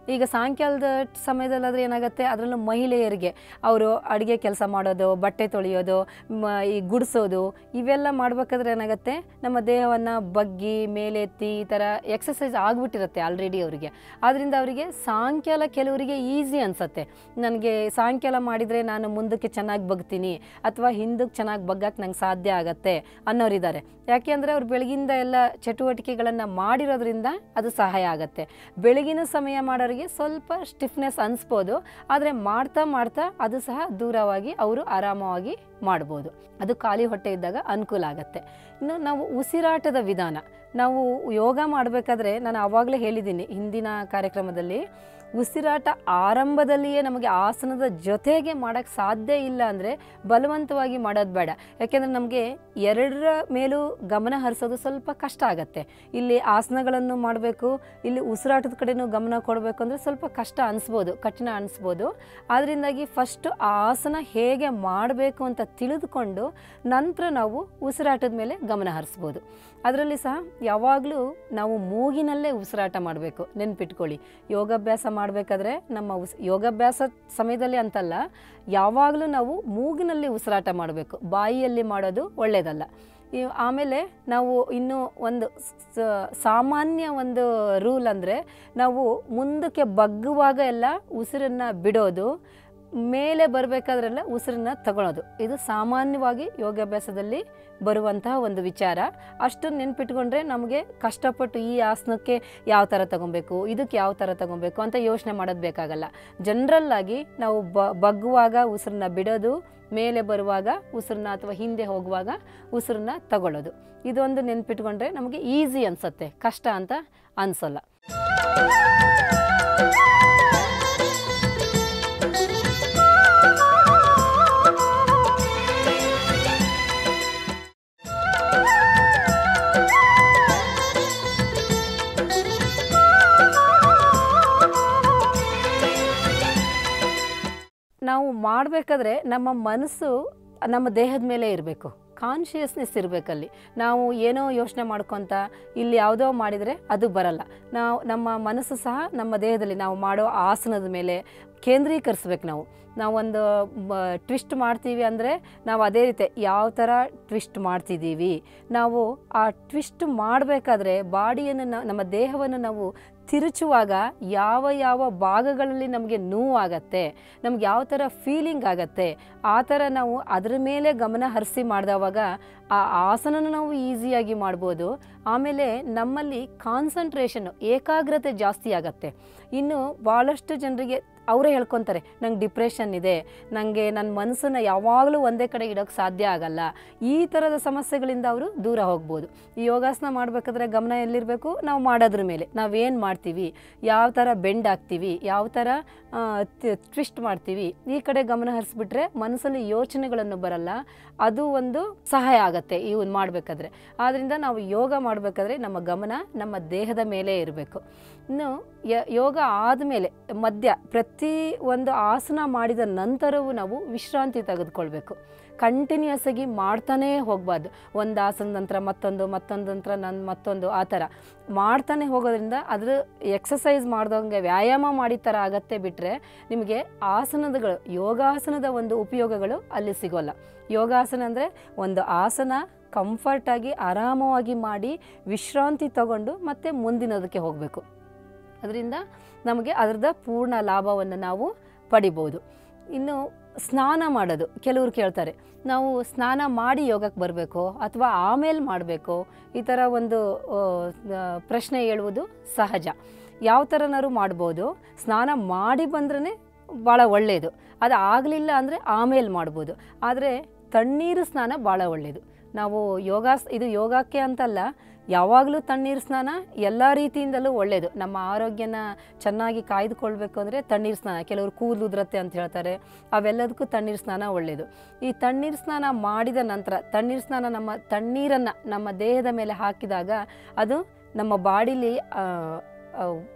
ಈಗ ಸಾಯಂಕಾಲದ ಸಮಯದಲ್ಲಾದರೆ ಏನಾಗುತ್ತೆ ಅದರಲ್ಲೂ ಮಹಿಳೆಯರಿಗೆ ಅವರು ಅಡುಗೆ ಕೆಲಸ ಮಾಡೋದು ಬಟ್ಟೆ ತೊಳೆಯೋದು ಮ ಈ ಗುಡಿಸೋದು ಇವೆಲ್ಲ ಮಾಡಬೇಕಾದ್ರೆ ಏನಾಗುತ್ತೆ ನಮ್ಮ ದೇಹವನ್ನು ಬಗ್ಗಿ ಮೇಲೆತ್ತಿ ಈ ಥರ ಎಕ್ಸಸೈಸ್ ಆಗಿಬಿಟ್ಟಿರುತ್ತೆ ಆಲ್ರೆಡಿ ಅವರಿಗೆ ಆದ್ದರಿಂದ ಅವರಿಗೆ ಸಾಯಂಕಾಲ ಕೆಲವರಿಗೆ ಈಸಿ ಅನಿಸುತ್ತೆ ನನಗೆ ಸಾಯಂಕಾಲ ಮಾಡಿದರೆ ನಾನು ಮುಂದಕ್ಕೆ ಚೆನ್ನಾಗಿ ಬಗ್ತೀನಿ ಅಥವಾ ಹಿಂದಕ್ಕೆ ಚೆನ್ನಾಗಿ ಬಗ್ಗಕ್ಕೆ ನಂಗೆ ಸಾಧ್ಯ ಆಗತ್ತೆ ಅನ್ನೋರಿದ್ದಾರೆ ಯಾಕೆ ಅಂದರೆ ಅವ್ರು ಬೆಳಗಿಂದ ಎಲ್ಲ ಚಟುವಟಿಕೆಗಳನ್ನು ಮಾಡಿರೋದ್ರಿಂದ ಅದು ಸಹಾಯ ಆಗುತ್ತೆ ಬೆಳಗಿನ ಸಮಯ ಮಾಡೋರಿಗೆ ಸ್ವಲ್ಪ ಸ್ಟಿಫ್ನೆಸ್ ಅನಿಸ್ಬೋದು ಆದರೆ ಮಾಡ್ತಾ ಮಾಡ್ತಾ ಅದು ಸಹ ದೂರವಾಗಿ ಅವರು ಆರಾಮವಾಗಿ ಮಾಡ್ಬೋದು ಅದು ಖಾಲಿ ಹೊಟ್ಟೆ ಇದ್ದಾಗ ಅನುಕೂಲ ಆಗುತ್ತೆ ಇನ್ನು ನಾವು ಉಸಿರಾಟದ ವಿಧಾನ ನಾವು ಯೋಗ ಮಾಡಬೇಕಾದ್ರೆ ನಾನು ಆವಾಗಲೇ ಹೇಳಿದ್ದೀನಿ ಹಿಂದಿನ ಕಾರ್ಯಕ್ರಮದಲ್ಲಿ ಉಸಿರಾಟ ಆರಂಭದಲ್ಲಿಯೇ ನಮಗೆ ಆಸನದ ಜೊತೆಗೆ ಮಾಡೋಕ್ಕೆ ಸಾಧ್ಯ ಇಲ್ಲ ಅಂದರೆ ಬಲವಂತವಾಗಿ ಮಾಡೋದು ಬೇಡ ಯಾಕೆಂದರೆ ನಮಗೆ ಎರಡರ ಮೇಲೂ ಗಮನ ಹರಿಸೋದು ಸ್ವಲ್ಪ ಕಷ್ಟ ಆಗುತ್ತೆ ಇಲ್ಲಿ ಆಸನಗಳನ್ನು ಮಾಡಬೇಕು ಇಲ್ಲಿ ಉಸಿರಾಟದ ಕಡೆನೂ ಗಮನ ಕೊಡಬೇಕು ಅಂದರೆ ಸ್ವಲ್ಪ ಕಷ್ಟ ಅನಿಸ್ಬೋದು ಕಠಿಣ ಅನಿಸ್ಬೋದು ಆದ್ದರಿಂದಾಗಿ ಫಸ್ಟ್ ಆ ಆಸನ ಹೇಗೆ ಮಾಡಬೇಕು ಅಂತ ತಿಳಿದುಕೊಂಡು ನಂತರ ನಾವು ಉಸಿರಾಟದ ಮೇಲೆ ಗಮನ ಹರಿಸ್ಬೋದು ಅದರಲ್ಲಿ ಸಹ ಯಾವಾಗಲೂ ನಾವು ಮೂಗಿನಲ್ಲೇ ಉಸಿರಾಟ ಮಾಡಬೇಕು ನೆನ್ಪಿಟ್ಕೊಳ್ಳಿ ಯೋಗಾಭ್ಯಾಸ ಮಾಡಬೇಕಾದ್ರೆ ನಮ್ಮ ಉಸ್ ಯೋಗಾಭ್ಯಾಸ ಸಮಯದಲ್ಲಿ ಅಂತಲ್ಲ ಯಾವಾಗಲೂ ನಾವು ಮೂಗಿನಲ್ಲಿ ಉಸಿರಾಟ ಮಾಡಬೇಕು ಬಾಯಿಯಲ್ಲಿ ಮಾಡೋದು ಒಳ್ಳೆಯದಲ್ಲ ಈ ಆಮೇಲೆ ನಾವು ಇನ್ನೂ ಒಂದು ಸ- ಸಾಮಾನ್ಯ ಒಂದು ರೂಲ್ ಅಂದರೆ ನಾವು ಮುಂದಕ್ಕೆ ಬಗ್ಗುವಾಗ ಎಲ್ಲ ಉಸಿರನ್ನು ಬಿಡೋದು ಮೇಲೆ ಬರಬೇಕಾದ್ರೆಲ್ಲ ಉಸಿರನ್ನ ತಗೊಳ್ಳೋದು ಇದು ಸಾಮಾನ್ಯವಾಗಿ ಯೋಗಾಭ್ಯಾಸದಲ್ಲಿ ಬರುವಂತಹ ಒಂದು ವಿಚಾರ ಅಷ್ಟು ನೆನ್ಪಿಟ್ಕೊಂಡ್ರೆ ನಮಗೆ ಕಷ್ಟಪಟ್ಟು ಈ ಆಸನಕ್ಕೆ ಯಾವ ಥರ ತಗೊಬೇಕು ಇದಕ್ಕೆ ಯಾವ ಥರ ತಗೊಬೇಕು ಅಂತ ಯೋಚನೆ ಮಾಡೋದು ಬೇಕಾಗಲ್ಲ ಜನರಲ್ ಆಗಿ ನಾವು ಬ ಬಗ್ಗುವಾಗ ಉಸಿರನ್ನ ಬಿಡೋದು ಮೇಲೆ ಬರುವಾಗ ಉಸಿರನ್ನ ಅಥವಾ ಹಿಂದೆ ಹೋಗುವಾಗ ಉಸಿರನ್ನ ತಗೊಳ್ಳೋದು ಇದೊಂದು ನೆನ್ಪಿಟ್ಕೊಂಡ್ರೆ ನಮಗೆ ಈಸಿ ಅನ್ಸುತ್ತೆ ಕಷ್ಟ ಅಂತ ಅನ್ಸಲ್ಲ ನಾವು ಮಾಡಬೇಕಾದ್ರೆ ನಮ್ಮ ಮನಸ್ಸು ನಮ್ಮ ದೇಹದ ಮೇಲೆ ಇರಬೇಕು ಕಾನ್ಷಿಯಸ್ನೆಸ್ ಇರಬೇಕಲ್ಲಿ ನಾವು ಏನೋ ಯೋಚನೆ ಮಾಡ್ಕೊತ ಇಲ್ಲಿ ಯಾವುದೋ ಮಾಡಿದರೆ ಅದು ಬರಲ್ಲ ನಾವು ನಮ್ಮ ಮನಸ್ಸು ಸಹ ನಮ್ಮ ದೇಹದಲ್ಲಿ ನಾವು ಮಾಡೋ ಆಸನದ ಮೇಲೆ ಕೇಂದ್ರೀಕರಿಸ್ಬೇಕು ನಾವು ನಾವೊಂದು ಟ್ವಿಸ್ಟ್ ಮಾಡ್ತೀವಿ ಅಂದರೆ ನಾವು ಅದೇ ರೀತಿ ಯಾವ ಥರ ಟ್ವಿಸ್ಟ್ ಮಾಡ್ತಿದ್ದೀವಿ ನಾವು ಆ ಟ್ವಿಸ್ಟ್ ಮಾಡಬೇಕಾದ್ರೆ ಬಾಡಿಯನ್ನು ನ- ನಮ್ಮ ದೇಹವನ್ನು ನಾವು ತಿರುಚುವಾಗ ಯಾವ ಯಾವ ಭಾಗಗಳಲ್ಲಿ ನಮಗೆ ನೋವಾಗತ್ತೆ ನಮ್ಗೆ ಯಾವ ಥರ ಫೀಲಿಂಗ್ ಆಗತ್ತೆ ಆ ಥರ ನಾವು ಅದರ ಮೇಲೆ ಗಮನ ಹರಿಸಿ ಮಾಡಿದವಾಗ ಆ ಆಸನನ ನಾವು ಈಸಿಯಾಗಿ ಮಾಡ್ಬೋದು ಆಮೇಲೆ ನಮ್ಮಲ್ಲಿ ಕಾನ್ಸಂಟ್ರೇಷನ್ ಏಕಾಗ್ರತೆ ಜಾಸ್ತಿ ಆಗತ್ತೆ ಇನ್ನು ಭಾಳಷ್ಟು ಜನರಿಗೆ ಅವರೇ ಹೇಳ್ಕೊತಾರೆ ನಂಗೆ ಡಿಪ್ರೆಷನ್ ಇದೆ ನನಗೆ ನನ್ನ ಮನಸ್ಸನ್ನು ಯಾವಾಗಲೂ ಒಂದೇ ಕಡೆ ಇಡೋಕ್ಕೆ ಸಾಧ್ಯ ಆಗಲ್ಲ ಈ ಥರದ ಸಮಸ್ಯೆಗಳಿಂದ ಅವರು ದೂರ ಹೋಗ್ಬೋದು ಈ ಯೋಗಾಸನ ಮಾಡಬೇಕಾದ್ರೆ ಗಮನ ಎಲ್ಲಿರಬೇಕು ನಾವು ಮಾಡೋದ್ರ ಮೇಲೆ ನಾವೇನು ಮಾಡ್ತೀವಿ ಯಾವ ಥರ ಬೆಂಡ್ ಆಗ್ತೀವಿ ಯಾವ ಥರ ಟ್ವಿಸ್ಟ್ ಮಾಡ್ತೀವಿ ಈ ಕಡೆ ಗಮನ ಹರಿಸ್ಬಿಟ್ರೆ ಮನಸ್ಸಲ್ಲಿ ಯೋಚನೆಗಳನ್ನು ಬರಲ್ಲ ಅದು ಒಂದು ಸಹಾಯ ಆಗತ್ತೆ ಇವು ಮಾಡಬೇಕಾದ್ರೆ ಆದ್ದರಿಂದ ನಾವು ಯೋಗ ಮಾಡಬೇಕಾದ್ರೆ ನಮ್ಮ ಗಮನ ನಮ್ಮ ದೇಹದ ಮೇಲೆ ಇರಬೇಕು ಇನ್ನು ಯ- ಯೋಗ ಆದಮೇಲೆ ಮಧ್ಯ ಪ್ರತಿ ಒಂದು ಆಸನ ಮಾಡಿದ ನಂತರವೂ ನಾವು ವಿಶ್ರಾಂತಿ ತೆಗೆದುಕೊಳ್ಬೇಕು ಕಂಟಿನ್ಯೂಸ್ ಆಗಿ ಮಾಡ್ತಾನೇ ಹೋಗಬಾರ್ದು ಒಂದು ಆಸನದ ನಂತರ ಮತ್ತೊಂದು ಮತ್ತೊಂದು ನಂತರ ನನ್ನ ಮತ್ತೊಂದು ಆ ಥರ ಮಾಡ್ತಾನೆ ಹೋಗೋದ್ರಿಂದ ಅದ್ರ ಎಕ್ಸಸೈಸ್ ಮಾಡ್ದಂಗೆ ವ್ಯಾಯಾಮ ಮಾಡಿದ ಥರ ಆಗತ್ತೆ ಬಿಟ್ಟರೆ ನಿಮಗೆ ಆಸನದಗಳು ಯೋಗಾಸನದ ಒಂದು ಉಪಯೋಗಗಳು ಅಲ್ಲಿ ಸಿಗೋಲ್ಲ ಯೋಗಾಸನ ಅಂದರೆ ಒಂದು ಆಸನ ಕಂಫರ್ಟಾಗಿ ಆರಾಮವಾಗಿ ಮಾಡಿ ವಿಶ್ರಾಂತಿ ತಗೊಂಡು ಮತ್ತೆ ಮುಂದಿನದಕ್ಕೆ ಹೋಗಬೇಕು ಅದರಿಂದ ನಮಗೆ ಅದರದ ಪೂರ್ಣ ಲಾಭವನ್ನು ನಾವು ಪಡಿಬೋದು ಇನ್ನು ಸ್ನಾನ ಮಾಡೋದು ಕೆಲವರು ಕೇಳ್ತಾರೆ ನಾವು ಸ್ನಾನ ಮಾಡಿ ಯೋಗಕ್ಕೆ ಬರಬೇಕು ಅಥವಾ ಆಮೇಲೆ ಮಾಡಬೇಕು ಈ ಥರ ಒಂದು ಆ, ಆ, ಪ್ರಶ್ನೆ ಹೇಳುವುದು ಸಹಜ ಯಾವ ಥರನಾದ್ರು ಮಾಡ್ಬೋದು ಸ್ನಾನ ಮಾಡಿ ಬಂದ್ರೇ ಭಾಳ ಒಳ್ಳೆಯದು ಅದು ಆಗಲಿಲ್ಲ ಅಂದರೆ ಆಮೇಲೆ ಮಾಡ್ಬೋದು ಆದರೆ ತಣ್ಣೀರು ಸ್ನಾನ ಭಾಳ ಒಳ್ಳೆಯದು ನಾವು ಯೋಗಾಸ್ ಇದು ಯೋಗಕ್ಕೆ ಅಂತಲ್ಲ ಯಾವಾಗಲೂ ತಣ್ಣೀರು ಸ್ನಾನ ಎಲ್ಲ ರೀತಿಯಿಂದಲೂ ಒಳ್ಳೆಯದು ನಮ್ಮ ಆರೋಗ್ಯನ ಚೆನ್ನಾಗಿ ಕಾಯ್ದುಕೊಳ್ಬೇಕು ಅಂದರೆ ತಣ್ಣೀರು ಸ್ನಾನ ಕೆಲವರು ಕೂದಲು ಉದುರತ್ತೆ ಅಂತ ಹೇಳ್ತಾರೆ ಅವೆಲ್ಲದಕ್ಕೂ ತಣ್ಣೀರು ಸ್ನಾನ ಒಳ್ಳೆಯದು ಈ ತಣ್ಣೀರು ಸ್ನಾನ ಮಾಡಿದ ನಂತರ ತಣ್ಣೀರು ಸ್ನಾನ ನಮ್ಮ ತಣ್ಣೀರನ್ನು ನಮ್ಮ ದೇಹದ ಮೇಲೆ ಹಾಕಿದಾಗ ಅದು ನಮ್ಮ ಬಾಡಿಲಿ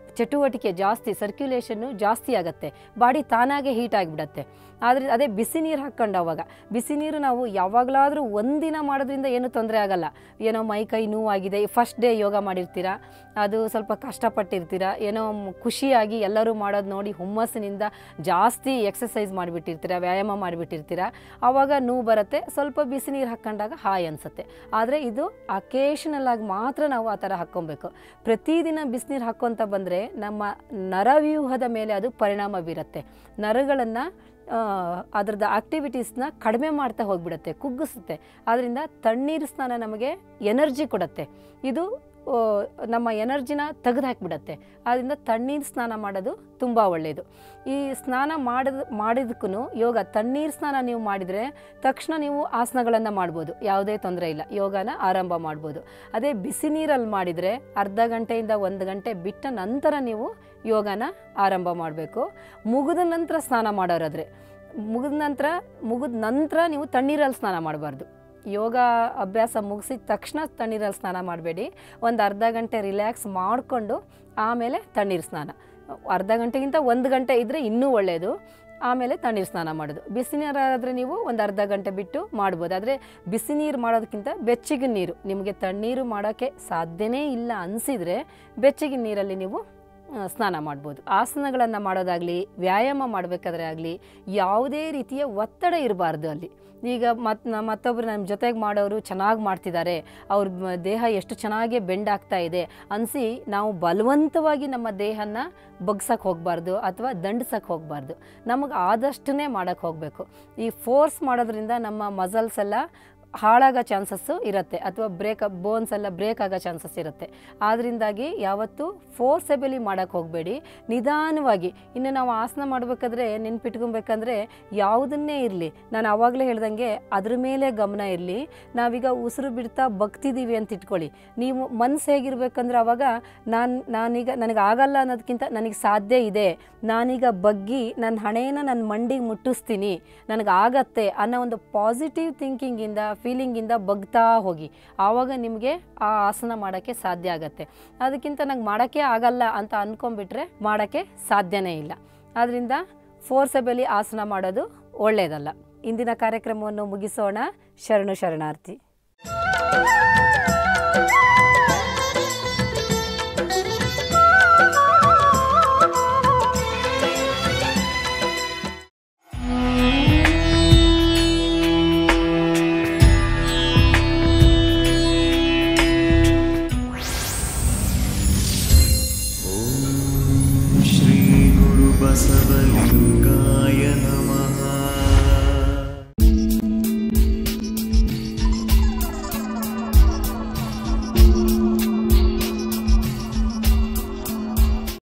ಚಟುವಟಿಕೆ ಜಾಸ್ತಿ ಸರ್ಕ್ಯುಲೇಷನ್ನು ಜಾಸ್ತಿ ಆಗುತ್ತೆ ಬಾಡಿ ತಾನಾಗೆ ಹೀಟ್ ಆಗಿಬಿಡತ್ತೆ ಆದರೆ ಅದೇ ಬಿಸಿ ನೀರು ಹಾಕ್ಕೊಂಡು ಅವಾಗ ಬಿಸಿ ನೀರು ನಾವು ಯಾವಾಗಲಾದರೂ ಒಂದಿನ ಮಾಡೋದ್ರಿಂದ ಏನು ತೊಂದರೆ ಆಗಲ್ಲ ಏನೋ ಮೈ ಕೈ ನೋವಾಗಿದೆ ಫಸ್ಟ್ ಡೇ ಯೋಗ ಮಾಡಿರ್ತೀರ ಅದು ಸ್ವಲ್ಪ ಕಷ್ಟಪಟ್ಟಿರ್ತೀರ ಏನೋ ಮ್- ಖುಷಿಯಾಗಿ ಎಲ್ಲರೂ ಮಾಡೋದು ನೋಡಿ ಹುಮ್ಮಸ್ಸಿನಿಂದ ಜಾಸ್ತಿ ಎಕ್ಸಸೈಸ್ ಮಾಡಿಬಿಟ್ಟಿರ್ತೀರ ವ್ಯಾಯಾಮ ಮಾಡಿಬಿಟ್ಟಿರ್ತೀರ ಆವಾಗ ನೋವು ಬರುತ್ತೆ ಸ್ವಲ್ಪ ಬಿಸಿ ನೀರು ಹಾಕ್ಕೊಂಡಾಗ ಹಾಯ್ ಅನಿಸುತ್ತೆ ಆದರೆ ಇದು ಅಕೇಶನಲ್ ಆಗಿ ಮಾತ್ರ ನಾವು ಆ ಥರ ಹಾಕ್ಕೊಬೇಕು ಪ್ರತಿದಿನ ಬಿಸಿನೀರು ಹಾಕ್ಕೊತ ಬಂದರೆ ನಮ್ಮ ನರವ್ಯೂಹದ ಮೇಲೆ ಅದು ಪರಿಣಾಮ ಬೀರುತ್ತೆ ನರಗಳನ್ನು ಅದರದ್ದು ಆಕ್ಟಿವಿಟೀಸ್ನ ಕಡಿಮೆ ಮಾಡ್ತಾ ಹೋಗ್ಬಿಡುತ್ತೆ ಕುಗ್ಗಿಸುತ್ತೆ ಆದ್ದರಿಂದ ತಣ್ಣೀರು ಸ್ನಾನ ನಮಗೆ ಎನರ್ಜಿ ಕೊಡುತ್ತೆ ಇದು ಆ, ನಮ್ಮ ಎನರ್ಜಿನ ತೆಗೆದು ಹಾಕಿಬಿಡತ್ತೆ ಆದ್ದರಿಂದ ತಣ್ಣೀರು ಸ್ನಾನ ಮಾಡೋದು ತುಂಬ ಒಳ್ಳೆಯದು ಈ ಸ್ನಾನ ಮಾಡಿದ ಮಾಡಿದಕ್ಕೂ ಯೋಗ ತಣ್ಣೀರು ಸ್ನಾನ ನೀವು ಮಾಡಿದರೆ ತಕ್ಷಣ ನೀವು ಆಸನಗಳನ್ನು ಮಾಡ್ಬೋದು ಯಾವುದೇ ತೊಂದರೆ ಇಲ್ಲ ಯೋಗನ ಆರಂಭ ಮಾಡ್ಬೋದು ಅದೇ ಬಿಸಿ ನೀರಲ್ಲಿ ಮಾಡಿದರೆ ಅರ್ಧ ಗಂಟೆಯಿಂದ ಒಂದು ಗಂಟೆ ಬಿಟ್ಟ ನಂತರ ನೀವು ಯೋಗನ ಆರಂಭ ಮಾಡಬೇಕು ಮುಗಿದ ನಂತರ ಸ್ನಾನ ಮಾಡೋರಾದರೆ ಮುಗಿದ ನಂತರ ಮುಗಿದ ನಂತರ ನೀವು ತಣ್ಣೀರಲ್ಲಿ ಸ್ನಾನ ಮಾಡಬಾರ್ದು ಯೋಗ ಅಭ್ಯಾಸ ಮುಗಿಸಿದ ತಕ್ಷಣ ತಣ್ಣೀರಲ್ಲಿ ಸ್ನಾನ ಮಾಡಬೇಡಿ ಒಂದು ಅರ್ಧ ಗಂಟೆ ರಿಲ್ಯಾಕ್ಸ್ ಮಾಡಿಕೊಂಡು ಆಮೇಲೆ ತಣ್ಣೀರು ಸ್ನಾನ ಅರ್ಧ ಗಂಟೆಗಿಂತ ಒಂದು ಗಂಟೆ ಇದ್ದರೆ ಇನ್ನೂ ಒಳ್ಳೆಯದು ಆಮೇಲೆ ತಣ್ಣೀರು ಸ್ನಾನ ಮಾಡೋದು ಬಿಸಿ ನೀರಾದರೆ ನೀವು ಒಂದು ಅರ್ಧ ಗಂಟೆ ಬಿಟ್ಟು ಮಾಡ್ಬೋದು ಆದರೆ ಬಿಸಿ ನೀರು ಮಾಡೋದಕ್ಕಿಂತ ಬೆಚ್ಚಗಿನ ನೀರು ನಿಮಗೆ ತಣ್ಣೀರು ಮಾಡೋಕ್ಕೆ ಸಾಧ್ಯನೇ ಇಲ್ಲ ಅನಿಸಿದರೆ ಬೆಚ್ಚಗಿನ ನೀರಲ್ಲಿ ನೀವು ಆ, ಸ್ನಾನ ಮಾಡ್ಬೋದು ಆಸನಗಳನ್ನು ಮಾಡೋದಾಗಲಿ ವ್ಯಾಯಾಮ ಮಾಡಬೇಕಾದ್ರೆ ಆಗಲಿ ಯಾವುದೇ ರೀತಿಯ ಒತ್ತಡ ಇರಬಾರ್ದು ಅಲ್ಲಿ ಈಗ ಮತ್ ನ- ಮತ್ತೊಬ್ರು ನಮ್ಮ ಜೊತೆಗೆ ಮಾಡೋರು ಚೆನ್ನಾಗಿ ಮಾಡ್ತಿದ್ದಾರೆ ಅವ್ರ ಮ- ದೇಹ ಎಷ್ಟು ಚೆನ್ನಾಗಿ ಬೆಂಡ್ ಆಗ್ತಾ ಇದೆ ಅನಿಸಿ ನಾವು ಬಲವಂತವಾಗಿ ನಮ್ಮ ದೇಹನ ಬಗ್ಸಕ್ಕೆ ಹೋಗಬಾರ್ದು ಅಥವಾ ದಂಡಿಸಕ್ಕೆ ಹೋಗಬಾರ್ದು ನಮಗೆ ಆದಷ್ಟೇ ಮಾಡೋಕ್ಕೆ ಹೋಗಬೇಕು ಈ ಫೋರ್ಸ್ ಮಾಡೋದ್ರಿಂದ ನಮ್ಮ ಮಸಲ್ಸ್ ಎಲ್ಲ ಹಾಳಾಗೋ ಚಾನ್ಸಸ್ಸು ಇರುತ್ತೆ ಅಥವಾ ಬ್ರೇಕ್ ಬೋನ್ಸ್ ಎಲ್ಲ ಬ್ರೇಕ್ ಆಗೋ ಚಾನ್ಸಸ್ ಇರುತ್ತೆ ಆದ್ದರಿಂದಾಗಿ ಯಾವತ್ತೂ ಫೋರ್ಸೆಬಲಿ ಮಾಡೋಕ್ಕೆ ಹೋಗಬೇಡಿ ನಿಧಾನವಾಗಿ ಇನ್ನು ನಾವು ಆಸನ ಮಾಡಬೇಕಾದ್ರೆ ನೆನ್ಪಿಟ್ಕೊಬೇಕಂದ್ರೆ ಯಾವುದನ್ನೇ ಇರಲಿ ನಾನು ಆವಾಗಲೇ ಹೇಳ್ದಂಗೆ ಅದ್ರ ಮೇಲೆ ಗಮನ ಇರಲಿ ನಾವೀಗ ಉಸಿರು ಬಿಡ್ತಾ ಬಗ್ತಿದ್ದೀವಿ ಅಂತ ಇಟ್ಕೊಳ್ಳಿ ನೀವು ಮನಸ್ಸು ಹೇಗಿರ್ಬೇಕಂದ್ರೆ ಅವಾಗ ನಾನು ನಾನೀಗ ನನಗೆ ಆಗಲ್ಲ ಅನ್ನೋದಕ್ಕಿಂತ ನನಗೆ ಸಾಧ್ಯ ಇದೆ ನಾನೀಗ ಬಗ್ಗಿ ನನ್ನ ಹಣೆನ ನನ್ನ ಮಂಡಿಗೆ ಮುಟ್ಟಿಸ್ತೀನಿ ನನಗೆ ಆಗತ್ತೆ ಅನ್ನೋ ಒಂದು ಪಾಸಿಟಿವ್ ಥಿಂಕಿಂಗಿಂದ ಫೀಲಿಂಗಿಂದ ಬಗ್ತಾ ಹೋಗಿ ಆವಾಗ ನಿಮಗೆ ಆ ಆಸನ ಮಾಡೋಕ್ಕೆ ಸಾಧ್ಯ ಆಗತ್ತೆ ಅದಕ್ಕಿಂತ ನಂಗೆ ಮಾಡೋಕ್ಕೆ ಆಗಲ್ಲ ಅಂತ ಅಂದ್ಕೊಂಡ್ಬಿಟ್ರೆ ಮಾಡೋಕ್ಕೆ ಸಾಧ್ಯನೇ ಇಲ್ಲ ಆದ್ದರಿಂದ ಫೋರ್ಸಬಲಿ ಆಸನ ಮಾಡೋದು ಒಳ್ಳೆಯದಲ್ಲ ಇಂದಿನ ಕಾರ್ಯಕ್ರಮವನ್ನು ಮುಗಿಸೋಣ ಶರಣು ಶರಣಾರ್ಥಿ